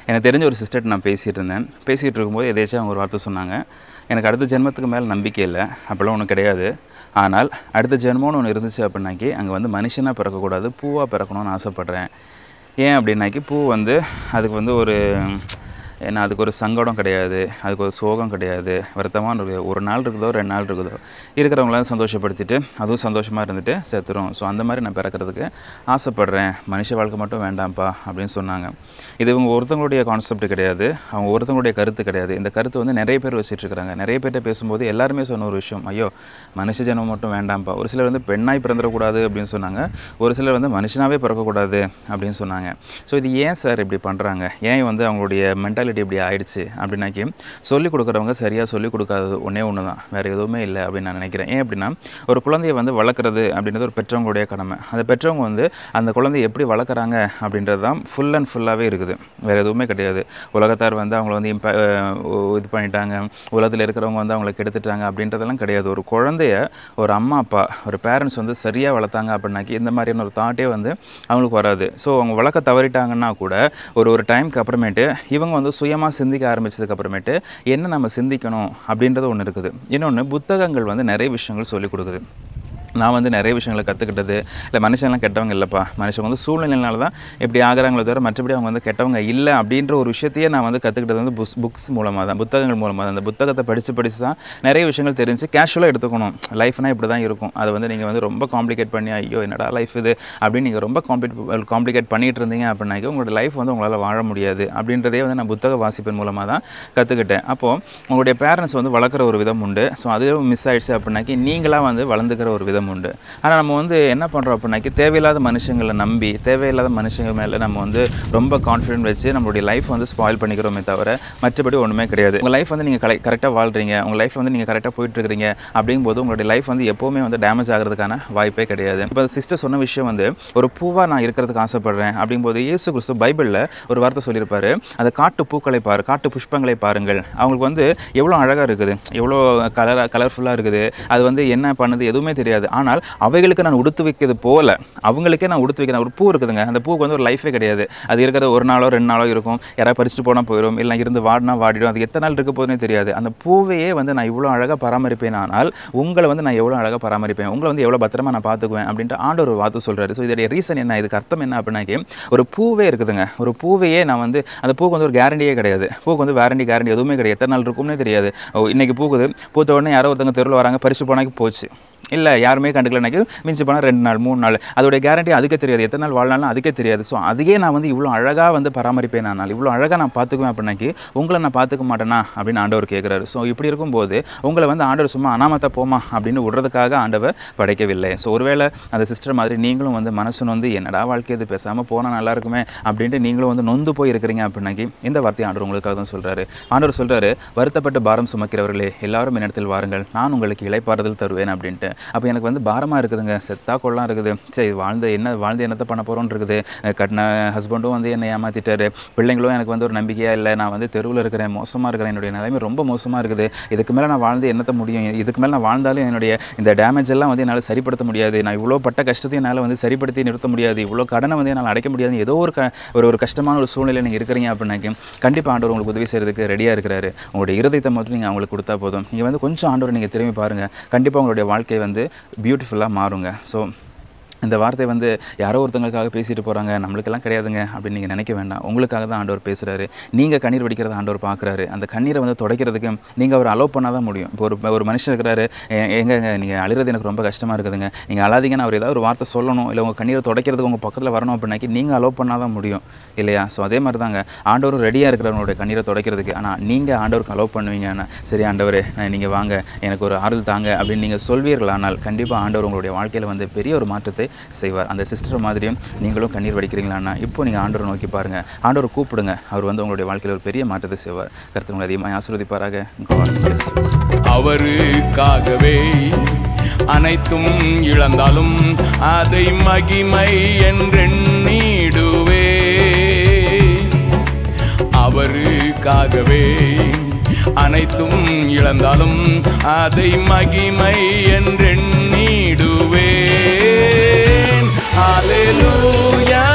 எனக்கு தெரிஞ்ச ஒரு சிஸ்டர்ட்ட நான் பேசிகிட்டு இருந்தேன் பேசிகிட்டு இருக்கும்போது எதேச்சும் அவங்க ஒரு வார்த்தை சொன்னாங்க எனக்கு அடுத்த ஜென்மத்துக்கு மேலே நம்பிக்கை இல்லை அப்படிலாம் ஒன்றும் கிடையாது ஆனால் அடுத்த ஜென்மம்னு ஒன்று இருந்துச்சு அப்படின்னாக்கி அங்கே வந்து மனுஷனாக பிறக்கக்கூடாது பூவாக பிறக்கணும்னு ஆசைப்பட்றேன் ஏன் அப்படின்னாக்கி பூ வந்து அதுக்கு வந்து ஒரு ஏன்னா அதுக்கு ஒரு சங்கடம் கிடையாது அதுக்கு ஒரு சோகம் கிடையாது வருத்தமான ஒரு ஒரு நாள் இருக்குதோ ரெண்டு நாள் இருக்குதோ இருக்கிறவங்களாம் சந்தோஷப்படுத்திட்டு அதுவும் சந்தோஷமாக இருந்துட்டு செத்துரும் ஸோ அந்த மாதிரி நான் பிறக்கிறதுக்கு ஆசைப்பட்றேன் மனுஷ வாழ்க்கை மட்டும் வேண்டாம்ப்பா அப்படின்னு சொன்னாங்க இது இவங்க ஒருத்தவங்களுடைய கான்செப்ட் கிடையாது அவங்க ஒருத்தவங்களுடைய கருத்து கிடையாது இந்த கருத்து வந்து நிறைய பேர் வச்சுட்டு இருக்காங்க நிறைய பேர்கிட்ட பேசும்போது எல்லாருமே சொன்ன ஒரு விஷயம் ஐயோ மனுஷ ஜென்மம் மட்டும் வேண்டாம்ப்பா ஒரு சிலர் வந்து பெண்ணாய் பிறந்துடக்கூடாது அப்படின்னு சொன்னாங்க ஒரு சிலர் வந்து மனுஷனாவே பிறக்கக்கூடாது அப்படின்னு சொன்னாங்க ஸோ இது ஏன் சார் இப்படி பண்ணுறாங்க ஏன் வந்து அவங்களுடைய மென்டாலிட்டி இப்படி ஆயிடுச்சு அப்படின்னாக்கி சொல்லிக் கொடுக்குறவங்க சரியாக சொல்லிக் கொடுக்காதது ஒன்றே ஒன்று தான் வேறு எதுவுமே இல்லை அப்படின்னு நான் நினைக்கிறேன் ஏன் அப்படின்னா ஒரு குழந்தையை வந்து வளர்க்குறது அப்படின்றது ஒரு பெற்றவங்களுடைய கடமை அந்த பெற்றவங்க வந்து அந்த குழந்தையை எப்படி வளர்க்குறாங்க அப்படின்றது தான் ஃபுல் அண்ட் ஃபுல்லாகவே இருக்குது வேறு எதுவுமே கிடையாது உலகத்தார் வந்து அவங்கள வந்து இம்ப இது பண்ணிட்டாங்க உலகத்தில் இருக்கிறவங்க வந்து அவங்கள கெடுத்துட்டாங்க அப்படின்றதெல்லாம் கிடையாது ஒரு குழந்தைய ஒரு அம்மா அப்பா ஒரு பேரண்ட்ஸ் வந்து சரியாக வளர்த்தாங்க அப்படின்னாக்கி இந்த மாதிரியான ஒரு தாட்டே வந்து அவங்களுக்கு வராது ஸோ அவங்க வளர்க்க தவறிட்டாங்கன்னா கூட ஒரு ஒரு டைம்க்கு அப்புறமேட்டு இவங்க வந்து சுயமாக சிந்திக்க ஆரம்பிச்சதுக்கு அப்புறமேட்டு என்ன நம்ம சிந்திக்கணும் அப்படின்றது ஒன்று இருக்குது இன்னொன்று புத்தகங்கள் வந்து நிறைய விஷயங்கள் சொல்லிக் கொடுக்குது நான் வந்து நிறைய விஷயங்களை கற்றுக்கிட்டது இல்லை மனுஷன்லாம் கெட்டவங்க இல்லைப்பா மனுஷங்க வந்து சூழ்நிலைனால தான் இப்படி ஆகிறாங்களே தவிர மற்றபடி அவங்க வந்து கெட்டவங்க இல்லை அப்படின்ற ஒரு விஷயத்தையே நான் வந்து கற்றுக்கிட்டது வந்து புக்ஸ் புக்ஸ் மூலமாக தான் புத்தகங்கள் மூலமாக தான் அந்த புத்தகத்தை படித்து படித்து தான் நிறைய விஷயங்கள் தெரிஞ்சு கேஷுவலாக எடுத்துக்கணும் லைஃப்னா இப்படி தான் இருக்கும் அதை வந்து நீங்கள் வந்து ரொம்ப காம்ப்ளிகேட் பண்ணி ஐயோ என்னடா லைஃப் இது அப்படின்னு நீங்கள் ரொம்ப காம்ப்ளிகேட் காம்ப்ளிகேட் பண்ணிட்டு இருந்தீங்க அப்படின்னாக்கி உங்களோட லைஃப் வந்து உங்களால் வாழ முடியாது அப்படின்றதே வந்து நான் புத்தக வாசிப்பின் மூலமாக தான் கற்றுக்கிட்டேன் அப்போது உங்களுடைய பேரண்ட்ஸ் வந்து வளர்க்குற ஒரு விதம் உண்டு ஸோ அதுவும் மிஸ் ஆயிடுச்சு அப்படின்னாக்கி நீங்களாக வந்து வளர்ந்துக்கிற ஒரு விதம் உண்டு ஆனால் நம்ம வந்து என்ன பண்ணுறோம் அப்படின்னாக்கி தேவையில்லாத மனுஷங்களை நம்பி தேவையில்லாத மனுஷங்க மேலே நம்ம வந்து ரொம்ப கான்ஃபிடென்ட் வச்சு நம்மளுடைய லைஃப் வந்து ஸ்பாயில் பண்ணிக்கிறோமே தவிர மற்றபடி ஒன்றுமே கிடையாது உங்கள் லைஃப் வந்து நீங்கள் கலை கரெக்டாக வாழ்றீங்க உங்கள் லைஃப் வந்து நீங்கள் கரெக்டாக போயிட்டுருக்கிறீங்க அப்படிங்கும்போது உங்களுடைய லைஃப் வந்து எப்போவுமே வந்து டேமேஜ் ஆகிறதுக்கான வாய்ப்பே கிடையாது இப்போ சிஸ்டர் சொன்ன விஷயம் வந்து ஒரு பூவாக நான் இருக்கிறதுக்கு ஆசைப்படுறேன் அப்படிங்கும்போது இயேசு கிறிஸ்து பைபிளில் ஒரு வார்த்தை சொல்லியிருப்பாரு அந்த காட்டு பூக்களை பாரு காட்டு புஷ்பங்களை பாருங்கள் அவங்களுக்கு வந்து எவ்வளோ அழகாக இருக்குது எவ்வளோ கலராக கலர்ஃபுல்லாக இருக்குது அது வந்து என்ன பண்ணுது எதுவுமே தெரியாது ஆனால் அவைகளுக்கு நான் உடுத்து வைக்கிறது போல அவங்களுக்கே நான் உடுத்து வைக்கிறேன் ஒரு பூ இருக்குதுங்க அந்த பூவுக்கு வந்து ஒரு லைஃபே கிடையாது அது இருக்கிறது ஒரு நாளோ ரெண்டு நாளோ இருக்கும் யாராவது பறிச்சுட்டு போனால் போயிடும் இல்லை இருந்து வாடினா வாடிடும் அது எத்தனை நாள் இருக்க போதுனே தெரியாது அந்த பூவையே வந்து நான் இவ்வளோ அழகாக பராமரிப்பேன் ஆனால் உங்களை வந்து நான் எவ்வளோ அழகாக பராமரிப்பேன் உங்களை வந்து எவ்வளோ பத்திரமா நான் பார்த்துக்குவேன் அப்படின்ட்டு ஆண்டவர் ஒரு வார்த்தை சொல்கிறாரு ஸோ இதோடைய ரீசன் என்ன இதுக்கு அர்த்தம் என்ன அப்படின்னாக்கி ஒரு பூவே இருக்குதுங்க ஒரு பூவையே நான் வந்து அந்த பூக்கு வந்து ஒரு கேரண்டியே கிடையாது பூக்கு வந்து வாரண்டி கேரண்டி எதுவுமே கிடையாது எத்தனை நாள் இருக்கும்னே தெரியாது ஓ இன்னைக்கு பூக்குது பூத்த உடனே யாரோ ஒருத்தவங்க தெருவில் வராங்க பறிச்சு போனாக்கி போச்சு இல்லை யாருமே கண்டுக்கலனாக்கி மிஞ்சி போனால் ரெண்டு நாள் மூணு நாள் அதோடைய கேரண்டி அதுக்கே தெரியாது எத்தனை நாள் வாழ்நாள்னு அதுக்கே தெரியாது ஸோ அதையே நான் வந்து இவ்வளோ அழகாக வந்து பராமரிப்பேன் நான் இவ்வளோ அழகாக நான் பார்த்துக்குவேன் அப்படின்னாக்கி உங்களை நான் பார்த்துக்க மாட்டேனா அப்படின்னு ஆண்டவர் கேட்குறாரு ஸோ இப்படி இருக்கும்போது உங்களை வந்து ஆண்டவர் சும்மா அனாமத்தா போமா அப்படின்னு விடுறதுக்காக ஆண்டவர் படைக்கவில்லை ஸோ ஒருவேளை அந்த சிஸ்டர் மாதிரி நீங்களும் வந்து மனசு வந்து என்னடா வாழ்க்கை இது பேசாமல் போனால் நல்லா இருக்குமே அப்படின்ட்டு நீங்களும் வந்து நொந்து போய் இருக்கிறீங்க அப்படின்னாக்கி இந்த வார்த்தையை ஆண்டவர் உங்களுக்காக தான் சொல்கிறாரு ஆண்டவர் சொல்கிறாரு வருத்தப்பட்டு பாரம் சுமக்கிறவர்களே எல்லாரும் என்னிடத்தில் வாருங்கள் நான் உங்களுக்கு இளைப்பாறுதல் தருவேன் அப்படின்ட்டு அப்போ எனக்கு வந்து பாரமாக இருக்குதுங்க செத்தா கொள்ளலாம் இருக்குது சரி வாழ்ந்த என்ன வாழ்ந்து என்னத்தை பண்ண போகிறோன்னு இருக்குது அஹ் கட்டின ஹஸ்பண்டும் வந்து என்னை ஏமாற்றிட்டாரு பிள்ளைங்களும் எனக்கு வந்து ஒரு நம்பிக்கையாக இல்லை நான் வந்து தெருவில் இருக்கிறேன் மோசமாக இருக்கிறேன் என்னுடைய நிலைமை ரொம்ப மோசமாக இருக்குது இதுக்கு மேலே நான் வாழ்ந்து என்னத்த முடியும் இதுக்கு மேலே நான் வாழ்ந்தாலும் என்னுடைய இந்த டேமேஜ் எல்லாம் வந்து என்னால் சரிப்படுத்த முடியாது நான் இவ்வளோ பட்ட கஷ்டத்தையும் என்னால் வந்து சரிப்படுத்தி நிறுத்த முடியாது இவ்வளோ கடனை வந்து என்னால் அடைக்க முடியாது ஏதோ ஒரு க ஒரு ஒரு கஷ்டமான ஒரு சூழ்நிலை நீங்கள் இருக்கிறீங்க அப்படின்னாக்கி கண்டிப்பாக ஆண்டவர் உங்களுக்கு உதவி செய்கிறதுக்கு ரெடியாக இருக்கிறாரு உங்களுடைய இருதயத்தை மட்டும் நீங்கள் அவங்களுக்கு கொடுத்தா போதும் நீங்கள் வந்து கொஞ்சம் ஆண்டவர் நீங்கள் திரும்பி பாருங்கள் கண்டிப்பாக உங்களுடைய வாழ்க்கை வந்து பியூட்டிஃபுல்லாக மாறுங்க ஸோ இந்த வார்த்தை வந்து யாரோ ஒருத்தங்களுக்காக பேசிட்டு போகிறாங்க நம்மளுக்கெல்லாம் கிடையாதுங்க அப்படின்னு நீங்கள் நினைக்க வேண்டாம் உங்களுக்காக தான் ஆண்டவர் பேசுகிறாரு நீங்கள் கண்ணீர் வடிக்கிறத ஆண்டவர் பார்க்குறாரு அந்த கண்ணீரை வந்து துடைக்கிறதுக்கு நீங்கள் அவர் அலோவ் பண்ணால் தான் முடியும் இப்போ ஒரு ஒரு மனுஷன் இருக்கிறாரு "எ- எங்கங்க நீங்கள் அழுகிறது எனக்கு ரொம்ப கஷ்டமாக இருக்குதுங்க நீங்கள் அழாதீங்கன்னு அவர் ஏதாவது ஒரு வார்த்தை சொல்லணும் இல்லை உங்கள் கண்ணீரை துடைக்கிறதுக்கு உங்கள் பக்கத்தில் வரணும் அப்படின்னாக்கி நீங்கள் அலோவ் பண்ணால் தான் முடியும் இல்லையா ஸோ அதே மாதிரி தாங்க ஆண்டவரும் ரெடியாக இருக்கிறவங்களுடைய கண்ணீரை துடைக்கிறதுக்கு ஆனால் நீங்கள் ஆண்டவருக்கு அலோவ் பண்ணுவீங்கன்னா சரி ஆண்டவரே நீங்கள் வாங்க எனக்கு ஒரு ஆறுதல் தாங்க அப்படின்னு நீங்கள் சொல்வீர்கள் ஆனால் கண்டிப்பாக ஆண்டவர் உங்களுடைய வாழ்க்கையில் வந்து பெரிய ஒரு மாற்றத்தை செய்வார் அந்த சிஸ்டர் மாதிரியும் நீங்களும் கண்ணீர் வடிக்கிறீங்களான்னா இப்போ நீங்கள் ஆண்டவரை நோக்கி பாருங்கள் ஆண்டவரை கூப்பிடுங்க அவர் வந்து உங்களுடைய வாழ்க்கையில் ஒரு பெரிய மாற்றத்தை செய்வார் கருத்து உங்களை அதிகமாக ஆசீர்வதிப்பாராக God bless you. அவருக்காகவே அனைத்தும் இழந்தாலும் அதை மகிமை என்றெண்ணிடுவே அவருக்காகவே அனைத்தும் இழந்தாலும் அதை மகிமை என்றெண்ணிடுவேன் ஹalleluya